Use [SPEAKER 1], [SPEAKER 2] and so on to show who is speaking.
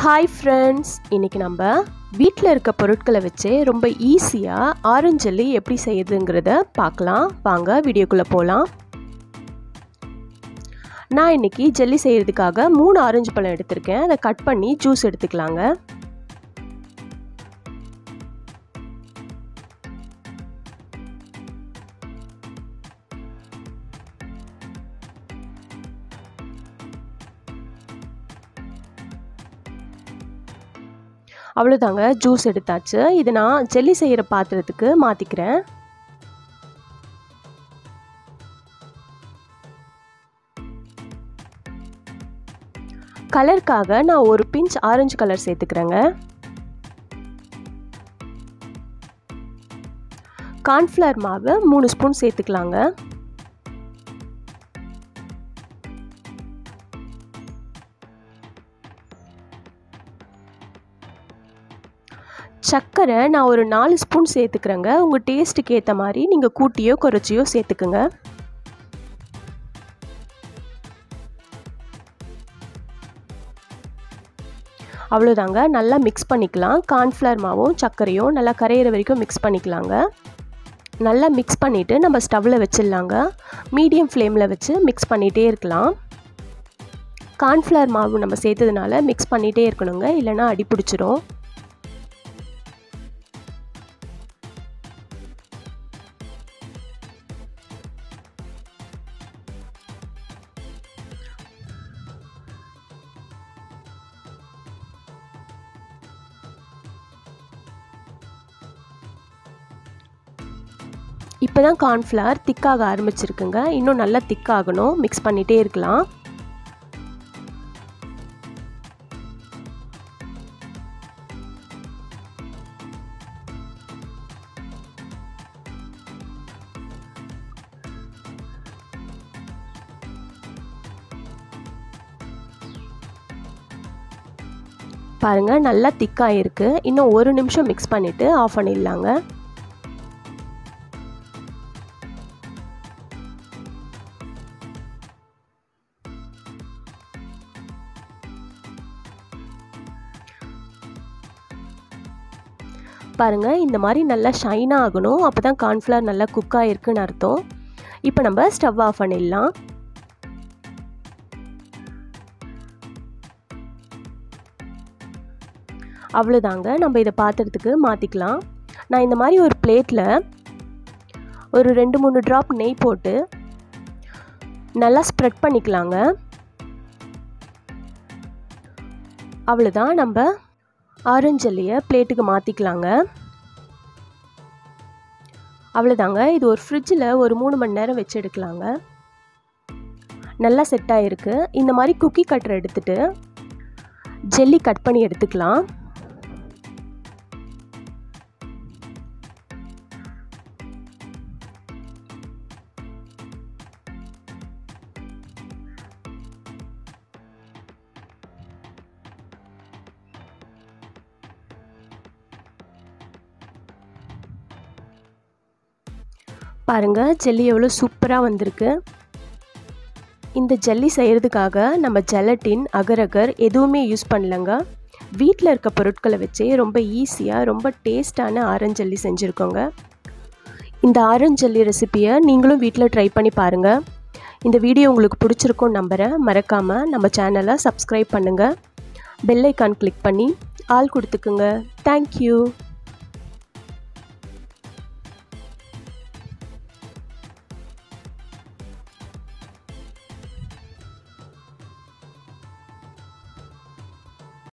[SPEAKER 1] hi friends இன்றைக்கி நம்ம வீட்டில் இருக்க பொருட்களை வச்சு ரொம்ப ஈஸியாக ஆரஞ்சு ஜெல்லி எப்படி செய்யுதுங்கிறத பார்க்கலாம் வாங்க வீடியோக்குள்ளே போகலாம் நான் இன்றைக்கி ஜெல்லி செய்கிறதுக்காக மூணு ஆரஞ்சு பழம் எடுத்திருக்கேன் அதை கட் பண்ணி ஜூஸ் எடுத்துக்கலாங்க அவ்வளோதாங்க ஜூஸ் எடுத்தாச்சு இது நான் ஜெல்லி செய்கிற பாத்திரத்துக்கு மாற்றிக்கிறேன் கலருக்காக நான் ஒரு பிஞ்ச் ஆரஞ்சு கலர் சேர்த்துக்கிறேங்க கார்ன்ஃப்ளவர் மாவு மூணு ஸ்பூன் சேர்த்துக்கலாங்க சர்க்கரை நான் ஒரு நாலு ஸ்பூன் சேர்த்துக்கிறேங்க உங்கள் டேஸ்ட்டுக்கு ஏற்ற மாதிரி நீங்கள் கூட்டியோ குறைச்சியோ சேர்த்துக்குங்க அவ்வளோதாங்க நல்லா மிக்ஸ் பண்ணிக்கலாம் கார்ன்ஃப்ளவர் மாவும் சர்க்கரையும் நல்லா கரையிற வரைக்கும் மிக்ஸ் பண்ணிக்கலாங்க நல்லா மிக்ஸ் பண்ணிவிட்டு நம்ம ஸ்டவ்வில் வச்சிடலாங்க மீடியம் ஃப்ளேமில் வச்சு மிக்ஸ் பண்ணிகிட்டே இருக்கலாம் கார்ன்ஃப்ளவர் மாவு நம்ம சேர்த்ததுனால மிக்ஸ் பண்ணிகிட்டே இருக்கணுங்க இல்லைனா அடி பிடிச்சிரும் இப்போ தான் கார்ன்ஃப்ளவர் திக்காக ஆரம்பிச்சிருக்குங்க இன்னும் நல்லா திக்காகணும் மிக்ஸ் பண்ணிகிட்டே இருக்கலாம் பாருங்கள் நல்லா திக்காக இருக்குது இன்னும் ஒரு நிமிஷம் மிக்ஸ் பண்ணிவிட்டு ஆஃப் பண்ணிடலாங்க பாருங்கள் இந்த மாதிரி நல்லா ஷைனாக ஆகணும் அப்போ தான் கார்ன்ஃப்ளவர் நல்லா குக் ஆகிருக்குன்னு அர்த்தம் இப்போ நம்ம ஸ்டவ் ஆஃப் பண்ணிடலாம் அவ்வளோதாங்க நம்ம இதை பாத்திரத்துக்கு மாற்றிக்கலாம் நான் இந்த மாதிரி ஒரு பிளேட்டில் ஒரு ரெண்டு மூணு ட்ராப் நெய் போட்டு நல்லா ஸ்ப்ரெட் பண்ணிக்கலாங்க அவ்வளோதான் நம்ம ஆரஞ்சு ஜெல்லியை பிளேட்டுக்கு மாற்றிக்கலாங்க அவ்வளோதாங்க இது ஒரு ஃப்ரிட்ஜில் ஒரு மூணு மணி நேரம் வச்சு எடுக்கலாங்க நல்லா செட் ஆகிருக்கு இந்த மாதிரி குக்கி கட்டரை எடுத்துகிட்டு ஜெல்லி கட் பண்ணி எடுத்துக்கலாம் பாருங்கள் ஜெல்லி எவ்வளோ சூப்பராக வந்திருக்கு இந்த ஜெல்லி செய்கிறதுக்காக நம்ம ஜெலட்டின் அகரகர் எதுவுமே யூஸ் பண்ணலங்க வீட்டில் இருக்க பொருட்களை வச்சே ரொம்ப ஈஸியாக ரொம்ப டேஸ்டான ஆரஞ்சு ஜெல்லி செஞ்சுருக்கோங்க இந்த ஆரஞ்சு ஜெல்லி ரெசிப்பியை நீங்களும் வீட்டில் ட்ரை பண்ணி பாருங்கள் இந்த வீடியோ உங்களுக்கு பிடிச்சிருக்கும்னு நம்புகிறேன் மறக்காமல் நம்ம சேனலை சப்ஸ்கிரைப் பண்ணுங்கள் பெல் ஐக்கான் கிளிக் பண்ணி ஆள் கொடுத்துக்குங்க தேங்க்யூ